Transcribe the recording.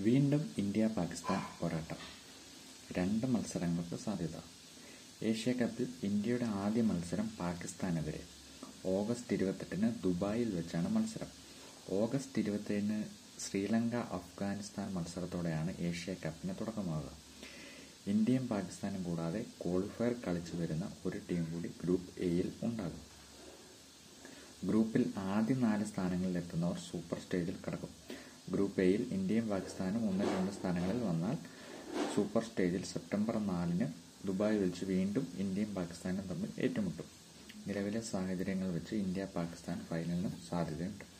വീണ്ടും ഇന്ത്യ പാകിസ്ഥാൻ പോരാട്ടം രണ്ട് മത്സരങ്ങൾക്ക് സാധ്യത ഏഷ്യ കപ്പിൽ ഇന്ത്യയുടെ ആദ്യ മത്സരം പാകിസ്ഥാനെതിരെ ഓഗസ്റ്റ് ഇരുപത്തെട്ടിന് ദുബായിൽ വെച്ചാണ് മത്സരം ഓഗസ്റ്റ് ഇരുപത്തേഴിന് ശ്രീലങ്ക അഫ്ഗാനിസ്ഥാൻ മത്സരത്തോടെയാണ് ഏഷ്യ കപ്പിന് തുടക്കമാകുക ഇന്ത്യയും പാകിസ്ഥാനും കൂടാതെ ക്വാളിഫയർ കളിച്ചു വരുന്ന ഒരു ടീം കൂടി ഗ്രൂപ്പ് എയിൽ ഉണ്ടാകും ഗ്രൂപ്പിൽ ആദ്യ നാല് സ്ഥാനങ്ങളിൽ എത്തുന്നവർ സൂപ്പർ സ്റ്റേജിൽ കടക്കും ഗ്രൂപ്പ് എയിൽ ഇന്ത്യയും പാകിസ്ഥാനും ഒന്നിൽ രണ്ട് സ്ഥാനങ്ങളിൽ വന്നാൽ സൂപ്പർ സ്റ്റേജിൽ സെപ്റ്റംബർ നാലിന് ദുബായ് വെച്ച് വീണ്ടും ഇന്ത്യയും പാകിസ്ഥാനും തമ്മിൽ ഏറ്റുമുട്ടും നിലവിലെ സാഹചര്യങ്ങൾ വെച്ച് ഇന്ത്യ പാകിസ്ഥാൻ ഫൈനലിനും സാധ്യതയുണ്ട്